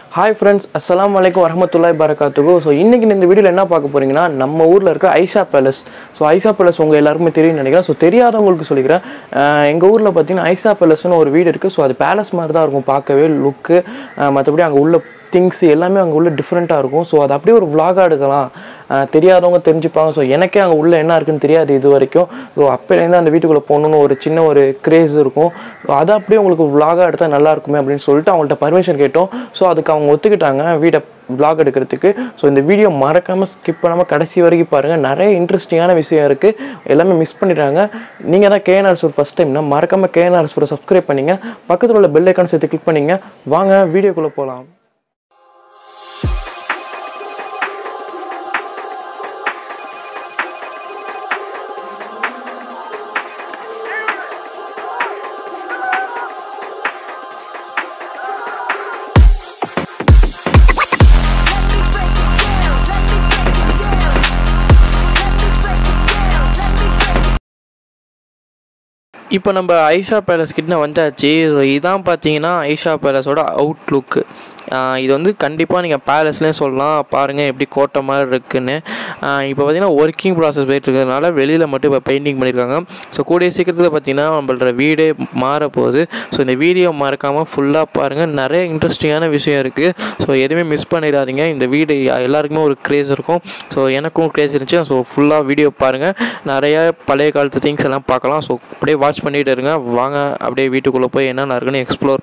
Hi friends அஸ்ஸலாமு அலைக்கும் வரமத்துல்லாய் பரகாத்துகு so இன்றைக்கி இந்த வீடியோவில் என்ன பார்க்க போறீங்கன்னா நம்ம ஊரில் இருக்கிற Aisha Palace so Aisha Palace உங்கள் எல்லாருக்குமே தெரியும்னு நினைக்கிறேன் ஸோ தெரியாதவங்களுக்கு சொல்லிக்கிறேன் எங்கள் ஊரில் பார்த்தீங்கன்னா ஐஷா பேலஸ்னு ஒரு வீடு இருக்குது ஸோ அது பேலஸ் மாதிரி தான் இருக்கும் பார்க்கவே லுக்கு மற்றபடி அங்கே உள்ள திங்ஸ் எல்லாமே அங்கே உள்ள டிஃப்ரெண்ட்டாக இருக்கும் ஸோ அது அப்படியே ஒரு vlog-ஆ எடுக்கலாம் அஹ் தெரியாதவங்க தெரிஞ்சுப்பாங்க ஸோ எனக்கே அங்கே உள்ள என்ன இருக்குன்னு தெரியாது இது வரைக்கும் ஸோ அப்போலேருந்து அந்த வீட்டுக்குள்ளே போகணுன்னு ஒரு சின்ன ஒரு கிரேஸ் இருக்கும் ஸோ அதை அப்படியே உங்களுக்கு vlog-ஆ எடுத்தால் நல்லா இருக்குமே அப்படின்னு சொல்லிட்டு அவங்கள்ட்ட பர்மிஷன் கேட்டோம் ஸோ அதுக்கு அவங்க ஒத்துக்கிட்டாங்க வீடை vlog எடுக்கிறதுக்கு ஸோ இந்த வீடியோ மறக்காமல் ஸ்கிப் பண்ணாமல் கடைசி வரைக்கும் பாருங்கள் நிறைய இன்ட்ரெஸ்டிங்கான விஷயம் இருக்குது எல்லாமே மிஸ் பண்ணிடுறாங்க நீங்கள் தான் கேஎன்ஆர் சூர் ஃபஸ்ட் டைம்னா மறக்காமல் கேஎன்ஆர் சூரை சப்ஸ்கிரைப் பண்ணிங்க பக்கத்தில் உள்ள பெல் ஐக்கான் சேர்த்து கிளிக் பண்ணிங்க வாங்க வீடியோக்குள்ளே போகலாம் இப்போ நம்ம ஐஷா பேலஸ் கிட்ட வந்தாச்சு ஸோ இதான் பார்த்தீங்கன்னா ஐஷா பேலஸோட அவுட்லுக்கு இது வந்து கண்டிப்பாக நீங்கள் பேலஸ்லேயே சொல்லலாம் பாருங்கள் எப்படி கோட்டை மாதிரி இருக்குன்னு ஆஹ் இப்போ பார்த்தீங்கன்னா ஒர்க்கிங் ப்ராசஸ் போயிட்டு இருக்கிறதுனால வெளியில் மட்டும் இப்போ பெயிண்டிங் பண்ணியிருக்காங்க ஸோ கூடிய சீக்கிரத்தில் பார்த்தீங்கன்னா நம்மளோட வீடே மாற போகுது ஸோ இந்த வீடியோ மறக்காமல் ஃபுல்லாக பாருங்கள் நிறைய இன்ட்ரெஸ்டிங்கான விஷயம் இருக்குது ஸோ எதுவுமே மிஸ் பண்ணிடாதீங்க இந்த வீடு எல்லாருக்குமே ஒரு க்ரேஸ் இருக்கும் ஸோ எனக்கும் க்ரேஸ் இருந்துச்சு ஸோ ஃபுல்லாக வீடியோ பாருங்கள் நிறைய பழைய காலத்து திங்ஸ் எல்லாம் பார்க்கலாம் ஸோ அப்படியே வாட்ச் பண்ணிகிட்டு இருங்க வாங்க அப்படியே வீட்டுக்குள்ளே போய் என்னென்ன இருக்குன்னு explore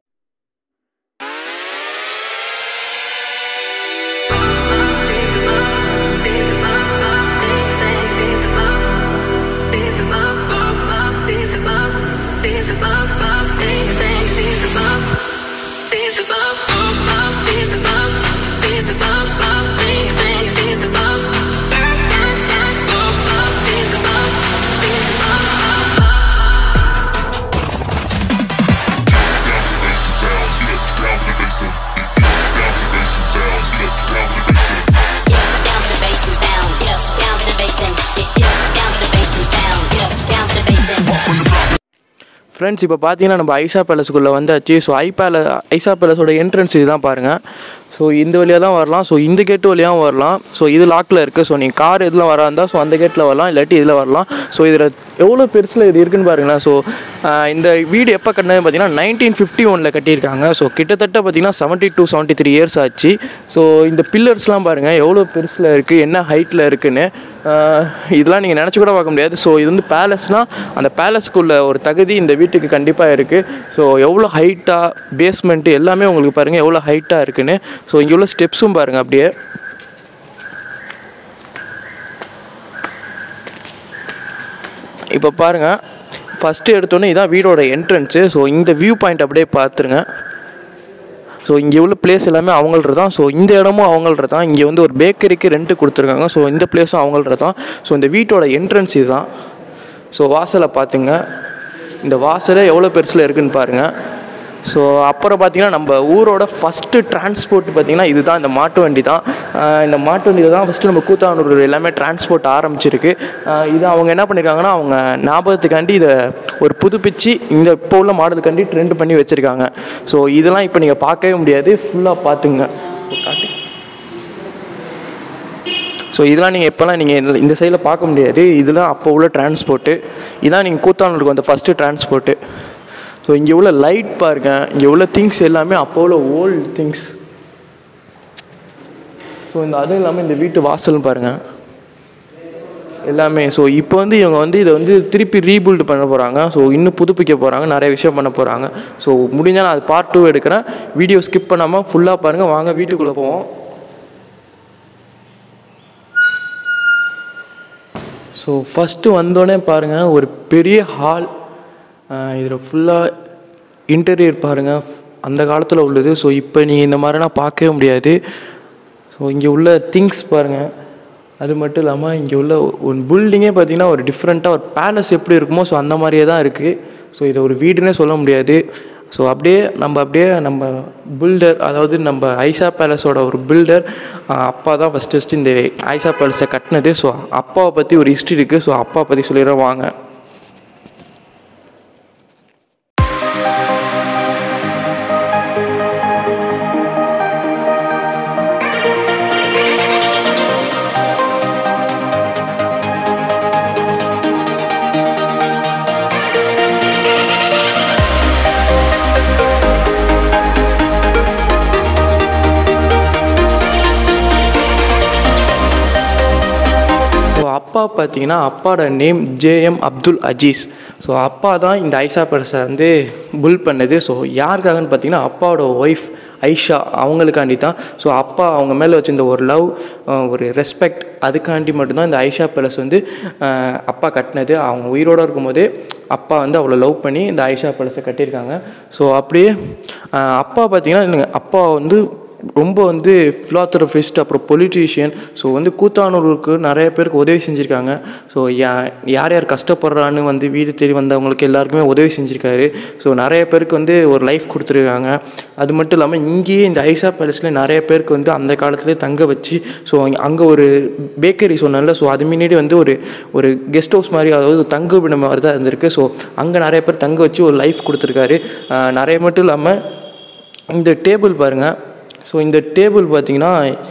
This is love, love, love. This is love. This is love, love. This is love. Love, love. This is love. This is love. down for the bass and sound, get up, down for the bass and down for the bass and sound, get up, down for the bass and Get up, down for the bass and sound. Get up, down for the bass and get get up, down for the bass and sound. Get up, down for the bass and. Friends இப்போ பார்த்தீங்கன்னா நம்ம ஐஷா பேலஸுக்குள்ளே வந்தாச்சு so I பேல Aisha பேலஸோட entrance இதுதான் பாருங்கள் so இந்த வழியாக தான் வரலாம் ஸோ இந்த கேட்டு வழியாகவும் வரலாம் ஸோ இது லாக்கில் இருக்குது ஸோ நீங்கள் கார் இதில் வரா இருந்தால் ஸோ அந்த கேட்டில் வரலாம் இல்லாட்டி இதில் வரலாம் ஸோ இதில் எவ்வளோ பெருசில் இது இருக்குன்னு பாருங்களேன் ஸோ இந்த வீடு எப்போ கட்டினது பார்த்தீங்கன்னா நைன்டீன் ஃபிஃப்டி ஒனில் கட்டியிருக்காங்க ஸோ கிட்டத்தட்ட பார்த்தீங்கன்னா seventy two seventy three years ஆச்சு ஸோ இந்த பில்லர்ஸ்லாம் பாருங்கள் எவ்வளோ பெருசில் இருக்குது என்ன ஹைட்டில் இருக்குன்னு ஆஹ் இதெல்லாம் நீங்கள் நினச்சி கூட பார்க்க முடியாது ஸோ இது வந்து பேலஸ்னால் அந்த பேலஸ்க்குள்ள ஒரு தகுதி இந்த வீட்டுக்கு கண்டிப்பாக இருக்குது ஸோ எவ்வளோ ஹைட்டாக பேஸ்மெண்ட்டு எல்லாமே உங்களுக்கு பாருங்கள் எவ்வளோ ஹைட்டாக இருக்குன்னு ஸோ இங்கே உள்ள ஸ்டெப்ஸும் பாருங்கள் அப்படியே இப்போ பாருங்கள் ஃபஸ்ட்டு எடுத்தோன்னே இதான் வீடோட என்ட்ரன்ஸு ஸோ இந்த வியூ பாயிண்ட் அப்படியே பார்த்துருங்க ஸோ இங்கே உள்ள பிளேஸ் எல்லாமே அவங்கள்ட்ட தான் ஸோ இந்த இடமும் அவங்கள்ட்ட தான் இங்கே வந்து ஒரு பேக்கரிக்கு ரெண்ட்டு கொடுத்துருக்காங்க ஸோ இந்த பிளேஸும் அவங்கள்ட்ட தான் ஸோ இந்த வீட்டோட என்ட்ரன்ஸ் இதுதான் ஸோ வாசலை பார்த்துங்க இந்த வாசலே எவ்வளோ பெருசில் இருக்குன்னு பாருங்கள் ஸோ அப்புறம் பார்த்தீங்கன்னா நம்ம ஊரோட ஃபஸ்ட்டு டிரான்ஸ்போர்ட் பார்த்திங்கன்னா இதுதான் இந்த மாட்டு வண்டி தான் ஆஹ் இந்த மாட்டு வண்டியில் தான் ஃபஸ்ட்டு நம்ம கூத்தானூர் எல்லாமே டிரான்ஸ்போர்ட் ஆரம்பிச்சிருக்கு ஆஹ் இது அவங்க என்ன பண்ணியிருக்காங்கன்னா அவங்க ஞாபகத்துக்காண்டி இதை ஒரு புதுப்பிச்சு இந்த இப்போ உள்ள மாடலுக்காண்டி ட்ரெண்ட் பண்ணி வச்சுருக்காங்க ஸோ இதெல்லாம் இப்போ நீங்கள் பார்க்கவே முடியாது ஃபுல்லாக பார்த்துங்க காட்டு ஸோ இதெல்லாம் நீங்கள் எப்போல்லாம் நீங்கள் இந்த சைடில் பார்க்க முடியாது இதெல்லாம் அப்போ உள்ள டிரான்ஸ்போர்ட்டு இதான் நீங்கள் கூத்தானூருக்கு வந்த ஃபஸ்ட்டு டிரான்ஸ்போர்ட்டு ஸோ இங்கே உள்ள லைட் பாருங்க இங்கே உள்ள திங்ஸ் எல்லாமே அப்போ உள்ள ஓல்டு திங்ஸ் ஸோ இந்த அதுவும் இல்லாமல் இந்த வீட்டு வாசல் பாருங்கள் எல்லாமே ஸோ இப்போ வந்து இவங்க வந்து இதை வந்து திருப்பி ரீபில்டு பண்ண போகிறாங்க ஸோ இன்னும் புதுப்பிக்க போகிறாங்க நிறைய விஷயம் பண்ண போகிறாங்க ஸோ முடிஞ்சால் நான் அது பார்ட் டூ எடுக்கிறேன் வீடியோ ஸ்கிப் பண்ணாமல் ஃபுல்லாக பாருங்கள் வாங்க வீட்டுக்குள்ளே போவோம் ஸோ ஃபஸ்ட்டு வந்தோடனே பாருங்கள் ஒரு பெரிய ஹால் இதில் ஃபுல்லாக இன்டீரியர் பாருங்கள் அந்த காலத்தில் உள்ளது ஸோ இப்போ நீங்கள் இந்த மாதிரிலாம் பார்க்கவே முடியாது ஸோ இங்கே உள்ள திங்ஸ் பாருங்கள் அது மட்டும் இல்லாமல் இங்கே உள்ள ஒரு பில்டிங்கே பார்த்தீங்கன்னா ஒரு டிஃப்ரெண்ட்டாக ஒரு பேலஸ் எப்படி இருக்குமோ ஸோ அந்த மாதிரியே தான் இருக்குது ஸோ இதை ஒரு வீடுன்னே சொல்ல முடியாது ஸோ அப்படியே நம்ம அப்படியே நம்ம பில்டர் அதாவது நம்ம ஐசா பேலஸோட ஒரு பில்டர் அப்பா தான் ஃபஸ்ட்டு ஃபஸ்ட்டு இந்த ஐசா பேலஸை கட்டினது ஸோ அப்பாவை பற்றி ஒரு ஹிஸ்ட்ரி இருக்குது ஸோ அப்பா பற்றி சொல்லிடுறேன் வாங்க அப்பா பார்த்தீங்கன்னா அப்பாவோட name JM Abdul Aziz so அப்பா தான் இந்த ஐசா பேலஸை வந்து புல் பண்ணது ஸோ யாருக்காகன்னு பார்த்தீங்கன்னா அப்பாவோட ஒய்ஃப் ஐஷா அவங்களுக்காண்டி தான் ஸோ அப்பா அவங்க மேலே வச்சிருந்த ஒரு லவ் ஒரு ரெஸ்பெக்ட் அதுக்காண்டி மட்டும்தான் இந்த ஐஷா பேலஸ் வந்து அஹ், அப்பா கட்டினது அவங்க உயிரோடு இருக்கும்போதே அப்பா வந்து அவ்வளோ லவ் பண்ணி இந்த ஐஷா பேலஸை கட்டியிருக்காங்க ஸோ அப்படியே அஹ், அப்பா பார்த்தீங்கன்னா அப்பா வந்து ரொம்ப வந்து ஃபிலாத்தரபிஸ்ட் அப்புறம் பொலிட்டீஷியன் ஸோ வந்து கூத்தானூருக்கு நிறைய பேருக்கு உதவி செஞ்சுருக்காங்க ஸோ யா யார் யார் கஷ்டப்படுறான்னு வந்து வீடு தேடி வந்தவங்களுக்கு எல்லாருக்குமே உதவி செஞ்சுருக்காரு ஸோ நிறைய பேருக்கு வந்து ஒரு லைஃப் கொடுத்துருக்காங்க அது மட்டும் இல்லாமல் இங்கேயே இந்த ஐசா பேலஸில் நிறைய பேருக்கு வந்து அந்த காலத்துலேயே தங்க வச்சு ஸோ அங்கே ஒரு பேக்கரி சொன்னேன்ல ஸோ அது முன்னாடி வந்து ஒரு ஒரு கெஸ்ட் ஹவுஸ் மாதிரி அதாவது ஒரு தங்கு விட மாதிரி தான் இருந்திருக்கு ஸோ அங்கே நிறைய பேர் தங்க வச்சு ஒரு லைஃப் கொடுத்துருக்காரு ஆஹ் நிறைய மட்டும் இல்லாமல் இந்த டேபிள் பாருங்கள் ஸோ இந்த டேபிள் பார்த்தீங்கன்னா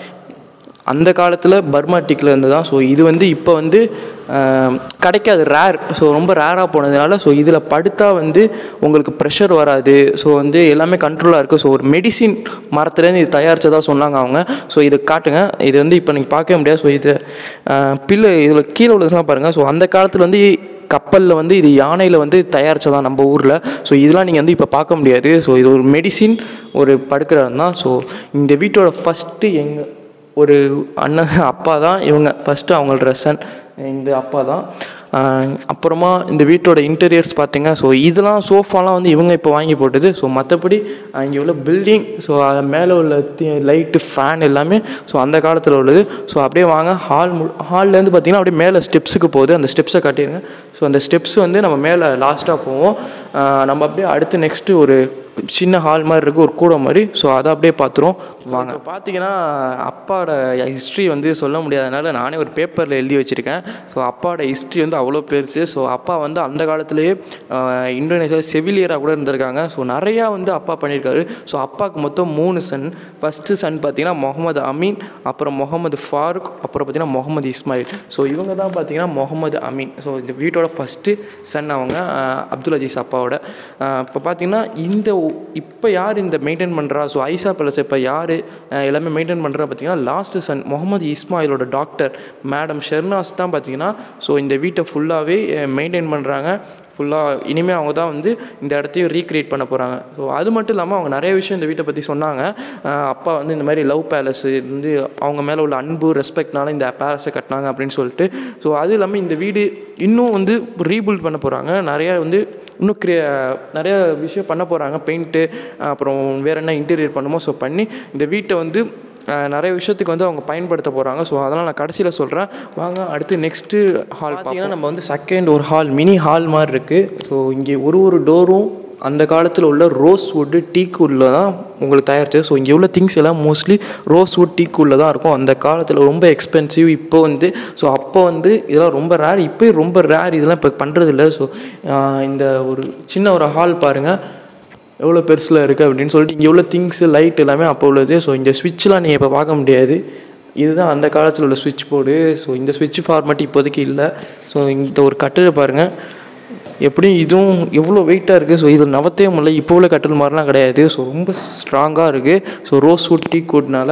அந்த காலத்தில் பர்மா டீக்கில் இருந்து தான் ஸோ இது வந்து இப்போ வந்து ஆஹ், கிடைக்காது ரேர் ஸோ ரொம்ப ரேராக போனதுனால ஸோ இதில் படுத்தா வந்து உங்களுக்கு ப்ரெஷர் வராது ஸோ வந்து எல்லாமே கண்ட்ரோலாக இருக்குது ஸோ ஒரு மெடிசின் மரத்துலேருந்து இது தயாரித்ததாக சொன்னாங்க அவங்க ஸோ இது காட்டுங்க இது வந்து இப்போ நீங்கள் பார்க்கவே முடியாது ஸோ இது பில்லு இதில் கீழே உள்ளதுலாம் பாருங்கள் ஸோ அந்த காலத்தில் வந்து கப்பலில் வந்து இது யானையில் வந்து தயாரித்ததான் நம்ம ஊரில் ஸோ இதெல்லாம் நீங்கள் வந்து இப்போ பார்க்க முடியாது ஸோ இது ஒரு மெடிசின் ஒரு படுக்கிற இடம் தான் ஸோ இந்த வீட்டோட ஃபஸ்ட்டு எங்கள் ஒரு அண்ணன் அப்பா தான் இவங்க ஃபஸ்ட்டு அவங்களோட சன் இந்த அப்பா தான் ஆஹ் அப்புறமா இந்த வீட்டோட இன்டீரியர்ஸ் பார்த்தீங்க ஸோ இதெல்லாம் சோஃபாலாம் வந்து இவங்க இப்போ வாங்கி போட்டது ஸோ மற்றபடி இங்கே உள்ள பில்டிங் ஸோ அது மேலே உள்ள லைட்டு ஃபேன் எல்லாமே ஸோ அந்த காலத்தில் உள்ளது ஸோ அப்படியே வாங்க ஹால் மு ஹால்லேருந்து பார்த்தீங்கன்னா அப்படியே மேலே ஸ்டெப்ஸுக்கு போகுது அந்த ஸ்டெப்ஸை காட்டிடுங்க ஸோ அந்த ஸ்டெப்ஸ் வந்து நம்ம மேலே லாஸ்ட்டாக போவோம் ஆஹ் நம்ம அப்படியே அடுத்து நெக்ஸ்ட்டு ஒரு சின்ன ஹால் மாதிரி இருக்குது ஒரு கூடை மாதிரி ஸோ அதை அப்படியே பார்த்துருவோம் வாங்க இப்போ பார்த்தீங்கன்னா அப்பாவோட ஹிஸ்ட்ரி வந்து சொல்ல முடியாதனால நானே ஒரு பேப்பரில் எழுதி வச்சுருக்கேன் ஸோ அப்பாவோட ஹிஸ்ட்ரி வந்து அவ்வளோ பெருசு ஸோ அப்பா வந்து அந்த காலத்துலேயே இந்தோனேஷியா செவிலியராக கூட இருந்திருக்காங்க ஸோ நிறையா வந்து அப்பா பண்ணியிருக்காரு ஸோ அப்பாவுக்கு மொத்தம் மூணு சன் ஃபஸ்ட்டு சன் பார்த்தீங்கன்னா முகமது அமீன் அப்புறம் முகமது ஃபாரூக் அப்புறம் பார்த்தீங்கன்னா முகமது இஸ்மாயில் ஸோ இவங்க தான் பார்த்தீங்கன்னா முகமது அமீன் ஸோ இந்த வீட்டோட ஃபஸ்ட்டு சன் அவங்க அஹ், அப்துல் அஜீஸ் அப்பாவோட அஹ், இப்போ பார்த்தீங்கன்னா இந்த இப்போ யார் இந்த மெயின்டைன் பண்ணுறா ஸோ ஐசா பேலஸ் இப்போ யார் எல்லாமே மெயின்டைன் பண்ணுறா பார்த்தீங்கன்னா லாஸ்ட்டு சன் முகமது இஸ்மாயிலோட டாக்டர் மேடம் ஷெர்னாஸ் தான் பார்த்தீங்கன்னா ஸோ இந்த வீட்டை ஃபுல்லாகவே மெயின்டைன் பண்ணுறாங்க ஃபுல்லாக இனிமேல் அவங்க தான் வந்து இந்த இடத்தையும் ரீக்ரியேட் பண்ண போகிறாங்க ஸோ அது மட்டும் இல்லாமல் அவங்க நிறைய விஷயம் இந்த வீட்டை பற்றி சொன்னாங்க அஹ் அப்பா வந்து இந்த மாதிரி லவ் பேலஸ் வந்து அவங்க மேலே உள்ள அன்பு ரெஸ்பெக்ட்னால இந்த பேலஸை கட்டினாங்க அப்படின்னு சொல்லிட்டு ஸோ அது இல்லாமல் இந்த வீடு இன்னும் வந்து ரீபில்ட் பண்ண போகிறாங்க நிறையா வந்து இன்னும் கிரியே நிறைய விஷயம் பண்ண போகிறாங்க பெயிண்ட்டு அப்புறம் வேறு என்ன இன்டீரியர் பண்ணுமோ ஸோ பண்ணி இந்த வீட்டை வந்து அஹ், நிறைய விஷயத்துக்கு வந்து அவங்க பயன்படுத்த போகிறாங்க ஸோ அதெல்லாம் நான் கடைசியில் சொல்கிறேன் வாங்க அடுத்து நெக்ஸ்ட்டு ஹால் பார்த்தீங்கன்னா நம்ம வந்து செகண்ட் ஒரு ஹால் மினி ஹால் மாதிரி இருக்குது ஸோ இங்கே ஒரு ஒரு டோரும் அந்த காலத்தில் உள்ள ரோஸ் வுட்டு டீக் வுட்டில் தான் உங்களுக்கு தயாரிச்சு ஸோ இங்கே உள்ள திங்ஸ் எல்லாம் மோஸ்ட்லி ரோஸ் வுட் டீக் வுட்டில் தான் இருக்கும் அந்த காலத்தில் ரொம்ப எக்ஸ்பென்சிவ் இப்போ வந்து ஸோ அப்போ வந்து இதெல்லாம் ரொம்ப ரேர் இப்போ ரொம்ப ரேர் இதெல்லாம் இப்போ பண்ணுறதில்ல ஸோ இந்த ஒரு சின்ன ஒரு ஹால் பாருங்கள் எவ்வளோ பெருசில் இருக்குது அப்படின்னு சொல்லிட்டு இங்கே உள்ள திங்ஸு லைட் எல்லாமே அப்போ உள்ளது ஸோ இந்த ஸ்விட்ச்லாம் நீங்கள் இப்போ பார்க்க முடியாது இதுதான் அந்த காலத்தில் உள்ள ஸ்விட்ச் போர்டு ஸோ இந்த ஸ்விட்ச் ஃபார்மேட் இப்போதைக்கு இல்லை ஸோ இந்த ஒரு கட்டில் பாருங்கள் எப்படியும் இதுவும் எவ்வளோ வெயிட்டாக இருக்குது ஸோ இது நவத்தே முடியல இப்போ உள்ள கட்டில் மாதிரிலாம் கிடையாது ஸோ ரொம்ப ஸ்ட்ராங்காக இருக்குது ஸோ ரோஸ் வுட் டீ கூட்னால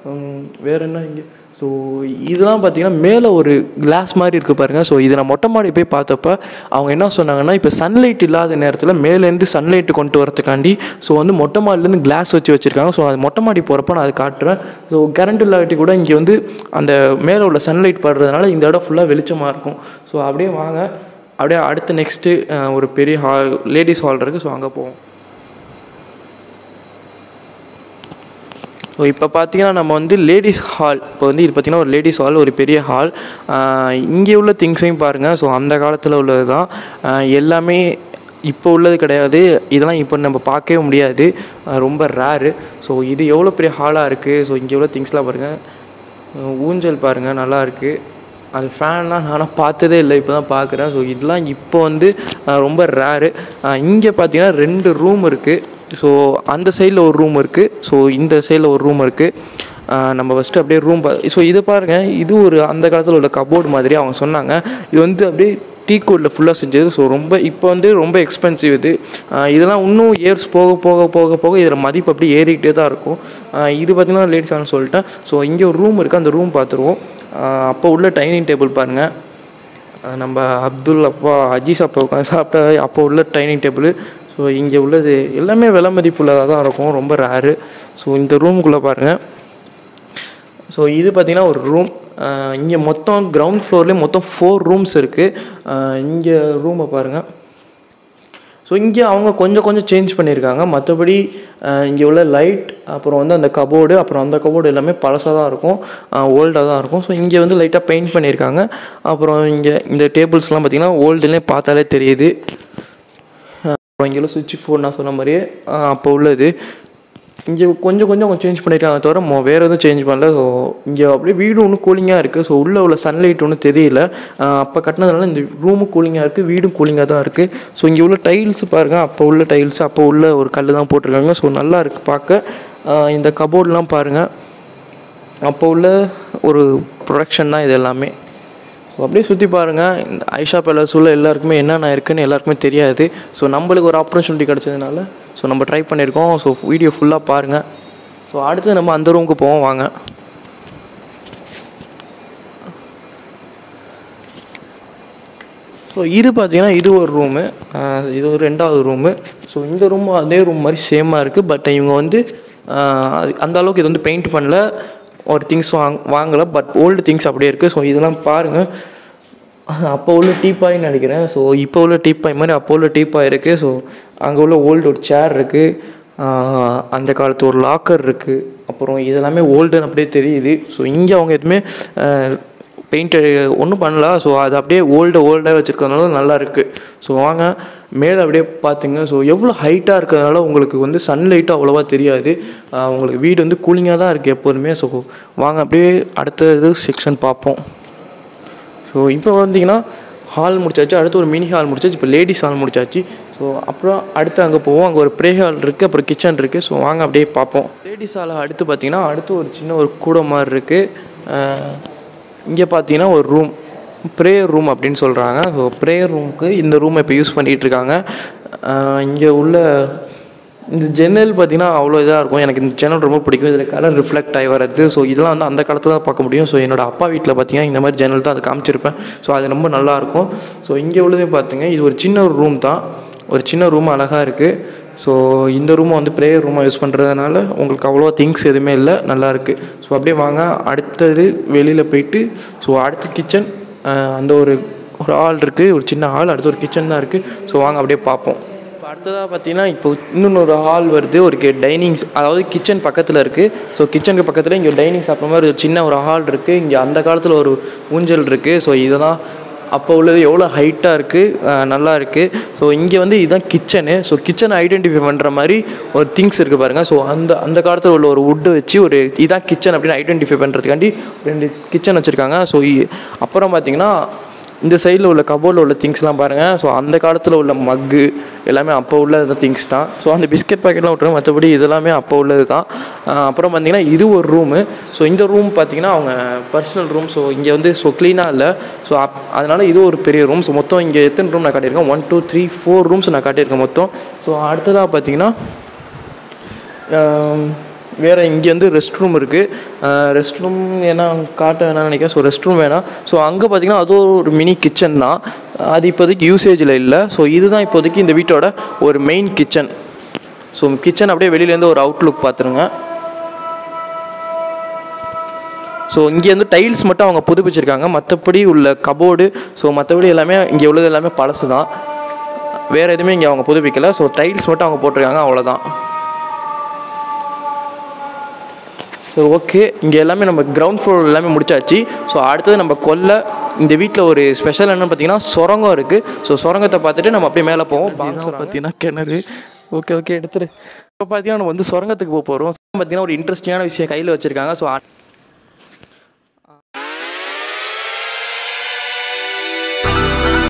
வேறு என்ன இங்கே ஸோ இதெல்லாம் பார்த்தீங்கன்னா மேலே ஒரு கிளாஸ் மாதிரி இருக்குது பாருங்கள் ஸோ இதை நான் மொட்டை மாடி போய் பார்த்தப்ப அவங்க என்ன சொன்னாங்கன்னா இப்போ சன்லைட் இல்லாத நேரத்தில் மேலேருந்து சன்லைட்டு கொண்டு வரதுக்காண்டி ஸோ வந்து மொட்டை மாடிலேருந்து கிளாஸ் வச்சு வச்சுருக்காங்க ஸோ அது மொட்டை மாடி போகிறப்ப நான் அது காட்டுறேன் ஸோ கரண்ட் இல்லாட்டி கூட இங்கே வந்து அந்த மேலே உள்ள சன்லைட் படுறதுனால இந்த இடம் ஃபுல்லாக வெளிச்சமாக இருக்கும் ஸோ அப்படியே வாங்க அப்படியே அடுத்து நெக்ஸ்ட்டு ஒரு பெரிய ஹால் லேடிஸ் ஹால் இருக்குது ஸோ அங்கே போவோம் ஸோ இப்போ பார்த்தீங்கன்னா நம்ம வந்து லேடிஸ் ஹால் இப்போ வந்து இது பார்த்தீங்கன்னா ஒரு லேடிஸ் ஹால் ஒரு பெரிய ஹால் இங்கே உள்ள திங்ஸையும் பாருங்கள் ஸோ அந்த காலத்தில் உள்ளது தான் ஆஹ் எல்லாமே இப்போ உள்ளது கிடையாது இதெல்லாம் இப்போ நம்ம பார்க்கவே முடியாது ஆஹ் ரொம்ப ரேரு ஸோ இது எவ்வளோ பெரிய ஹாலாக இருக்குது ஸோ இங்கே உள்ள திங்ஸ்லாம் பாருங்கள் ஆஹ் ஊஞ்சல் பாருங்கள் நல்லா இருக்குது அது ஃபேன்லாம் நானும் பார்த்ததே இல்லை இப்போ தான் பார்க்குறேன் ஸோ இதெல்லாம் இப்போ வந்து ஆஹ் ரொம்ப ரேரு இங்கே பார்த்தீங்கன்னா ரெண்டு ரூம் இருக்குது ஸோ அந்த சைடில் ஒரு ரூம் இருக்குது ஸோ இந்த சைடில் ஒரு ரூம் இருக்குது நம்ம ஃபஸ்ட்டு அப்படியே ரூம் பா ஸோ இதை பாருங்கள் இது ஒரு அந்த காலத்தில் உள்ள கபோர்டு மாதிரி அவங்க சொன்னாங்க இது வந்து அப்படியே டீ கோடில் ஃபுல்லாக செஞ்சது ஸோ ரொம்ப இப்போ வந்து ரொம்ப எக்ஸ்பென்சிவ் இது ஆஹ் இதெல்லாம் இன்னும் இயர்ஸ் போக போக போக போக இதில் மதிப்பு அப்படியே ஏறிக்கிட்டே தான் இருக்கும் ஆஹ் இது பார்த்திங்கன்னா லேடிஸ் ஆனு சொல்லிட்டேன் ஸோ இங்கே ஒரு ரூம் இருக்குது அந்த ரூம் பார்த்துருவோம் ஆஹ் அப்போ உள்ள டைனிங் டேபிள் பாருங்கள் அஹ் நம்ம அப்துல் அப்பா அஜீஸ் அப்பா உட்காந்து சாப்பிட்ட அப்போ உள்ள டைனிங் டேபிள் ஸோ இங்கே உள்ளது எல்லாமே விலை மதிப்புள்ளதாக தான் இருக்கும் ரொம்ப ரேரு ஸோ இந்த ரூமுக்குள்ளே பாருங்கள் ஸோ இது பார்த்திங்கன்னா ஒரு ரூம் இங்கே மொத்தம் கிரவுண்ட் ஃப்ளோர்லேயே மொத்தம் ஃபோர் ரூம்ஸ் இருக்குது இங்கே ரூமை பாருங்கள் ஸோ இங்கே அவங்க கொஞ்சம் கொஞ்சம் சேஞ்ச் பண்ணியிருக்காங்க மற்றபடி இங்கே உள்ள லைட் அப்புறம் வந்து அந்த கபோர்டு அப்புறம் அந்த கபோர்டு எல்லாமே பழசாக தான் இருக்கும் ஓல்டாக தான் இருக்கும் ஸோ இங்கே வந்து லைட்டாக பெயிண்ட் பண்ணியிருக்காங்க அப்புறம் இங்கே இந்த டேபிள்ஸ்லாம் பார்த்திங்கன்னா ஓல்டுலேயே பார்த்தாலே தெரியுது அப்புறம் இங்கே உள்ள சுவிட்ச் ஃபோன் நான் சொன்ன மாதிரியே அப்போ உள்ளது இங்கே கொஞ்சம் கொஞ்சம் அவங்க சேஞ்ச் பண்ணியிருக்காங்க தவிர மொ வேறு எதுவும் சேஞ்ச் பண்ணல ஸோ இங்கே அப்படியே வீடு ஒன்றும் கூலிங்காக இருக்குது ஸோ உள்ளே உள்ள சன்லைட் ஒன்றும் தெரியல அப்போ கட்டினதுனால இந்த ரூமும் கூலிங்காக இருக்குது வீடும் கூலிங்காக தான் இருக்குது ஸோ இங்கே உள்ள டைல்ஸ் பாருங்கள் அப்போ உள்ள டைல்ஸ் அப்போ உள்ள ஒரு கல் தான் போட்டிருக்காங்க ஸோ நல்லா இருக்குது பார்க்க ஆஹ் இந்த கபோர்ட்லாம் பாருங்கள் அப்போ உள்ள ஒரு ப்ரொடக்ஷன் தான் இது எல்லாமே ஸோ அப்படியே சுற்றி பாருங்கள் இந்த ஐஷா பேலஸ் உள்ள எல்லாருக்குமே என்னென்ன இருக்குன்னு எல்லாருக்குமே தெரியாது ஸோ நம்மளுக்கு ஒரு ஆப்பர்ச்சுனிட்டி கிடச்சதுனால ஸோ நம்ம ட்ரை பண்ணியிருக்கோம் ஸோ வீடியோ ஃபுல்லாக பாருங்கள் ஸோ அடுத்து நம்ம அந்த ரூமுக்கு போவோம் வாங்க ஸோ இது பார்த்தீங்கன்னா இது ஒரு ரூமு இது ஒரு ரெண்டாவது ரூமு ஸோ இந்த ரூமும் அதே ரூம் மாதிரி சேமாக இருக்குது பட் இவங்க வந்து ஆஹ், அது- அந்த அளவுக்கு இது வந்து பெயிண்ட் பண்ணல ஒரு திங்ஸ் வாங் வாங்கலை பட் ஓல்டு திங்ஸ் அப்படியே இருக்குது ஸோ இதெல்லாம் பாருங்கள் அப்போ உள்ள டீப்பாயின்னு நினைக்கிறேன் ஸோ இப்போ உள்ள டீப்பாய் மாதிரி அப்போ உள்ள டீப்பாய் இருக்குது ஸோ அங்கே உள்ள ஓல்டு ஒரு சேர் இருக்குது அந்த காலத்து ஒரு லாக்கர் இருக்குது அப்புறம் இதெல்லாமே ஓல்டுன்னு அப்படியே தெரியுது ஸோ இங்கே அவங்க எதுவுமே பெயிண்ட் ஒன்றும் பண்ணல ஸோ அது அப்படியே ஓல்டு ஓல்டாக வச்சுருக்கறதுனால நல்லா இருக்குது ஸோ வாங்க மேலே அப்படியே பார்த்துங்க ஸோ எவ்வளோ ஹைட்டாக இருக்கிறதுனால உங்களுக்கு வந்து சன்லைட்டும் அவ்வளோவா தெரியாது ஆஹ் உங்களுக்கு வீடு வந்து கூலிங்காக தான் இருக்குது எப்போதுமே ஸோ வாங்க அப்படியே அடுத்த இது செக்ஷன் பார்ப்போம் ஸோ இப்போ வந்தீங்கன்னா ஹால் முடிச்சாச்சு அடுத்து ஒரு மினி ஹால் முடிச்சாச்சு இப்போ லேடிஸ் ஹால் முடிச்சாச்சு ஸோ அப்புறம் அடுத்து அங்கே போவோம் அங்கே ஒரு ப்ரே ஹால் இருக்குது அப்புறம் கிச்சன் இருக்குது ஸோ வாங்க அப்படியே பார்ப்போம் லேடிஸ் ஹால் அடுத்து பார்த்தீங்கன்னா அடுத்து ஒரு சின்ன ஒரு கூடை மாதிரி இருக்குது இங்கே பார்த்தீங்கன்னா ஒரு ரூம் ப்ரேயர் ரூம் அப்படின்னு சொல்கிறாங்க ஸோ ப்ரேயர் ரூமுக்கு இந்த ரூமை இப்போ யூஸ் பண்ணிகிட்டு இருக்காங்க இங்கே உள்ள இந்த ஜன்னல் பார்த்தீங்கன்னா அவ்வளோ இதாக இருக்கும் எனக்கு இந்த ஜன்னல் ரொம்ப பிடிக்கும் இதில் கலர் ரிஃப்ளெக்ட் ஆகி வர்றது ஸோ இதெல்லாம் வந்து அந்த காலத்தில் தான் பார்க்க முடியும் ஸோ என்னோட அப்பா வீட்டில் பார்த்தீங்கன்னா இந்த மாதிரி ஜன்னல் தான் அது காமிச்சிருப்பேன் ஸோ அது ரொம்ப நல்லாயிருக்கும் ஸோ இங்கே உள்ளதையும் பார்த்துங்க இது ஒரு சின்ன ஒரு ரூம் தான் ஒரு சின்ன ரூம் அழகாக இருக்குது ஸோ இந்த ரூமை வந்து ப்ரேயர் ரூமாக யூஸ் பண்ணுறதுனால உங்களுக்கு அவ்வளோவா திங்ஸ் எதுவுமே இல்லை நல்லா இருக்குது ஸோ அப்படியே வாங்க அடுத்தது வெளியில் போயிட்டு ஸோ அடுத்த கிச்சன் அந்த ஒரு ஒரு ஹால் இருக்குது ஒரு சின்ன ஹால் அடுத்து ஒரு கிச்சன் தான் இருக்குது ஸோ வாங்க அப்படியே பார்ப்போம் இப்போ அடுத்ததாக பார்த்தீங்கன்னா இப்போ இன்னொன்று ஹால் வருது ஒரு டைனிங்ஸ் அதாவது கிச்சன் பக்கத்தில் இருக்குது ஸோ கிச்சனுக்கு பக்கத்தில் இங்கே டைனிங் சாப்பிட்ற மாதிரி ஒரு சின்ன ஒரு ஹால் இருக்குது இங்கே அந்த காலத்தில் ஒரு ஊஞ்சல் இருக்குது ஸோ இதெல்லாம் அப்போ உள்ளது எவ்வளோ ஹைட்டாக இருக்குது நல்லா இருக்குது ஸோ இங்கே வந்து இதுதான் கிச்சனு ஸோ கிச்சனை ஐடென்டிஃபை பண்ணுற மாதிரி ஒரு திங்ஸ் இருக்குது பாருங்கள் ஸோ அந்த அந்த காலத்தில் உள்ள ஒரு வுட்டு வச்சு ஒரு இதான் கிச்சன் அப்படின்னு ஐடென்டிஃபை பண்ணுறதுக்காண்டி ரெண்டு கிச்சன் வச்சுருக்காங்க ஸோ அப்புறம் பார்த்தீங்கன்னா இந்த சைடில் உள்ள கபோர்டில் உள்ள திங்ஸ்லாம் பாருங்கள் ஸோ அந்த காலத்தில் உள்ள மக்கு எல்லாமே அப்போ உள்ள திங்ஸ் தான் ஸோ அந்த பிஸ்கட் பாக்கெட்லாம் விட்டுருங்க மற்றபடி இதெல்லாமே அப்போ உள்ளது தான் ஆஹ் அப்புறம் பார்த்தீங்கன்னா இது ஒரு ரூமு ஸோ இந்த ரூம் பார்த்தீங்கன்னா அவங்க பர்சனல் ரூம் ஸோ இங்கே வந்து ஸோ க்ளீனாக இல்லை ஸோ அப் அதனால் இது ஒரு பெரிய ரூம் ஸோ மொத்தம் இங்கே எத்தனை ரூம் நான் காட்டியிருக்கேன் one two three four rooms நான் காட்டியிருக்கேன் மொத்தம் ஸோ அடுத்ததாக பார்த்தீங்கன்னா ஆம், வேறு இங்கே வந்து ரெஸ்ட் ரூம் இருக்குது ரெஸ்ட் ரூம் ஏன்னா காட்ட வேணாம்னு நினைக்கிறேன் ஸோ ரெஸ்ட் ரூம் வேணாம் ஸோ அங்கே பார்த்தீங்கன்னா அது ஒரு மினி கிச்சன் தான் அது இப்போதைக்கு யூசேஜில் இல்லை ஸோ இதுதான் இப்போதைக்கு இந்த வீட்டோட ஒரு மெயின் கிச்சன் ஸோ கிச்சன் அப்படியே வெளியிலேருந்து ஒரு அவுட்லுக் பார்த்துருங்க ஸோ இங்கே வந்து டைல்ஸ் மட்டும் அவங்க புதுப்பிச்சிருக்காங்க மற்றபடி உள்ள கபோர்டு ஸோ மற்றபடி எல்லாமே இங்கே உள்ளது எல்லாமே பழசு தான் வேறு எதுவுமே இங்கே அவங்க புதுப்பிக்கலை ஸோ டைல்ஸ் மட்டும் அவங்க போட்டிருக்காங்க அவ்வளோதான் ஸோ ஓகே இங்கே எல்லாமே நம்ம கிரவுண்ட் ஃப்ளோர் எல்லாமே முடிச்சாச்சு ஸோ அடுத்தது நம்ம கொல்லை இந்த வீட்டில் ஒரு ஸ்பெஷல் என்னன்னு பார்த்தீங்கன்னா சுரங்கம் இருக்குது ஸோ சுரங்கத்தை பார்த்துட்டு நம்ம அப்படியே மேலே போவோம் பார்த்தீங்கன்னா கிணறு ஓகே ஓகே எடுத்துரு இப்போ பார்த்தீங்கன்னா நம்ம வந்து சுரங்கத்துக்கு போக போகிறோம் பார்த்தீங்கன்னா ஒரு இன்ட்ரெஸ்டிங்கான விஷயம் கையில் வச்சுருக்காங்க ஸோ